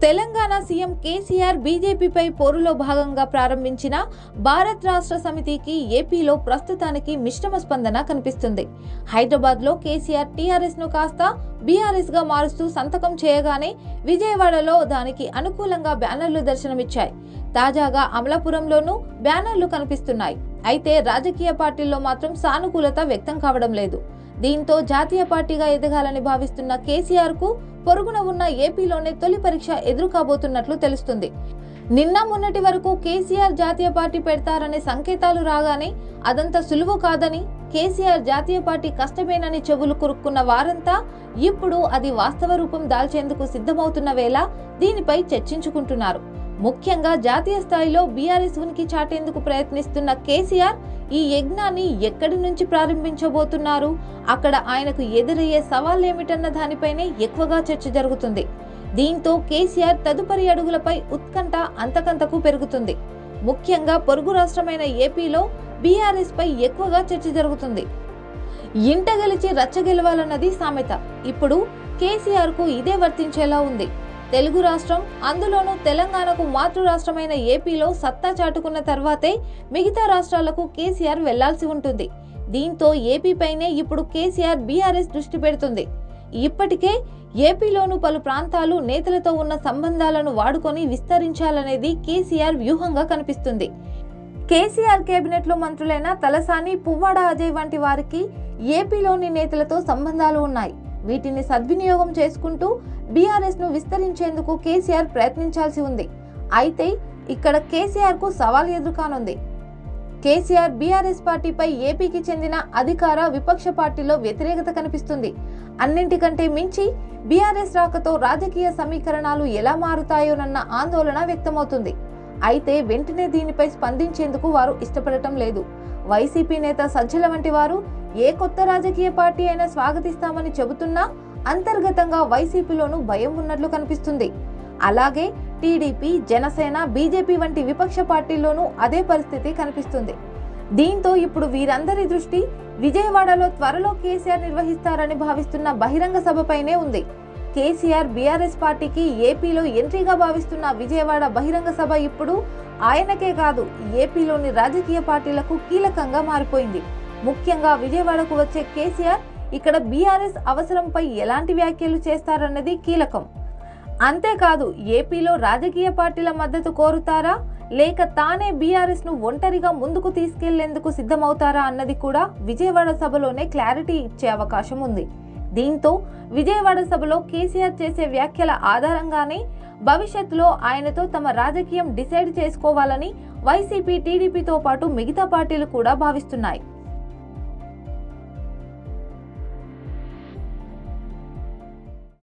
Telangana CM KCR బీజేపీపై పోరులో భాగంగా ప్రారంభించిన భారత్ రాష్ట్ర సమితికి ఏపీలో ప్రస్తుతానికి మిశ్రమ స్పందన కనిపిస్తుంది హైదరాబాద్ లో కేసీఆర్ టీఆర్ఎస్ ను కాస్త బీఆర్ఎస్ గా మారుస్తూ సంతకం చేయగానే విజయవాడలో దానికి అనుకూలంగా బ్యానర్లు దర్శనమిచ్చాయి తాజాగా అమలాపురంలోనూ బ్యానర్లు కనిపిస్తున్నాయి అయితే రాజకీయ పార్టీల్లో మాత్రం సానుకూలత వ్యక్తం కావడం లేదు దీంతో జాతీయ పార్టీగా ఎదగాలని భావిస్తున్న కేసీఆర్ కు పొరుగున ఉన్న ఏపీలోనే తొలి పరీక్ష ఎదురు కాబోతున్నట్లు తెలుస్తుంది నిన్న మొన్నటి వరకు కేసీఆర్ జాతీయ పార్టీ పెడతారనే సంకేతాలు రాగానే అదంత సులువు కాదని కేసీఆర్ జాతీయ పార్టీ కష్టమేనని చెవులు కురుక్కున్న వారంతా ఇప్పుడు అది వాస్తవ రూపం దాల్చేందుకు సిద్ధమవుతున్న వేళ దీనిపై చర్చించుకుంటున్నారు ముఖ్యంగా జాతీయ స్థాయిలో బీఆర్ఎస్ ఉనికి చాటేందుకు ప్రయత్నిస్తున్న కేసీఆర్ ఈ యజ్ఞాన్ని ఎక్కడి నుంచి ప్రారంభించబోతున్నారు అక్కడ ఆయనకు ఎదురయ్యే సవాళ్ళేమిటన్న దానిపైనే ఎక్కువగా చర్చ జరుగుతుంది దీంతో కేసీఆర్ తదుపరి అడుగులపై ఉత్కంఠ అంతకంతకు పెరుగుతుంది ముఖ్యంగా పొరుగు రాష్ట్రమైన ఏపీలో బీఆర్ఎస్ పై ఎక్కువగా చర్చ జరుగుతుంది ఇంట గెలిచి రచ్చ గెలవాలన్నది సామెత ఇప్పుడు కేసీఆర్ కు ఇదే వర్తించేలా ఉంది తెలుగు రాష్ట్రం అందులోనూ తెలంగాణకు మాతృ రాష్ట్రమైన ఏపీలో సత్తా చాటుకున్న తర్వాతే మిగతా రాష్ట్రాలకు కేసీఆర్ వెళ్లాల్సి ఉంటుంది దీంతో ఏపీపైనే ఇప్పుడు కేసీఆర్ బీఆర్ఎస్ దృష్టి పెడుతుంది ఇప్పటికే ఏపీలోను పలు ప్రాంతాలు నేతలతో ఉన్న సంబంధాలను వాడుకొని విస్తరించాలనేది కేసీఆర్ వ్యూహంగా కనిపిస్తుంది కేసీఆర్ కేబినెట్ లో మంత్రులైన తలసాని పువ్వాడ అజయ్ వంటి వారికి ఏపీలోని నేతలతో సంబంధాలు ఉన్నాయి వీటిని సద్వినియోగం చేసుకుంటూ బీఆర్ఎస్ ను విస్తరించేందుకు కేసీఆర్ ప్రయత్నించాల్సి ఉంది అయితే ఇక్కడ కేసీఆర్ కు సవాల్ ఎదురుకానుంది కేసీఆర్ బీఆర్ఎస్ పార్టీపై ఏపీకి చెందిన అధికార విపక్ష పార్టీలో వ్యతిరేకత కనిపిస్తుంది అన్నింటికంటే మించి బీఆర్ఎస్ రాకతో రాజకీయ సమీకరణాలు ఎలా మారుతాయోనన్న ఆందోళన వ్యక్తమవుతుంది అయితే వెంటనే దీనిపై స్పందించేందుకు వారు ఇష్టపడటం లేదు వైసీపీ నేత సజ్జల వంటి వారు ఏ కొత్త రాజకీయ పార్టీ అయినా స్వాగతిస్తామని చెబుతున్నా అంతర్గతంగా వైసీపీలోనూ భయం ఉన్నట్లు కనిపిస్తుంది అలాగే టీడీపీ జనసేన బీజేపీ వంటి విపక్ష పార్టీల్లోనూ అదే పరిస్థితి కనిపిస్తుంది దీంతో ఇప్పుడు వీరందరి దృష్టి విజయవాడలో త్వరలో కేసీఆర్ నిర్వహిస్తారని భావిస్తున్న బహిరంగ సభపైనే ఉంది కేసీఆర్ బీఆర్ఎస్ పార్టీకి ఏపీలో ఎంట్రీగా భావిస్తున్న విజయవాడ బహిరంగ సభ ఇప్పుడు ఆయనకే కాదు ఏపీలోని రాజకీయ పార్టీలకు కీలకంగా మారిపోయింది ముఖ్యంగా విజయవాడకు వచ్చే కేసీఆర్ ఇక్కడ బీఆర్ఎస్ అవసరంపై ఎలాంటి వ్యాఖ్యలు చేస్తారన్నది కీలకం అంతేకాదు ఏపీలో రాజకీయ పార్టీల మద్దతు కోరుతారా లేక తానే బీఆర్ఎస్ ను ఒంటరిగా ముందుకు తీసుకెళ్లేందుకు సిద్ధమవుతారా అన్నది కూడా విజయవాడ సభలోనే క్లారిటీ ఇచ్చే అవకాశం ఉంది దీంతో విజయవాడ సభలో కేసీఆర్ చేసే వ్యాఖ్యల ఆధారంగానే భవిష్యత్తులో ఆయనతో తమ రాజకీయం డిసైడ్ చేసుకోవాలని వైసీపీ టీడీపీతో పాటు మిగతా పార్టీలు కూడా భావిస్తున్నాయి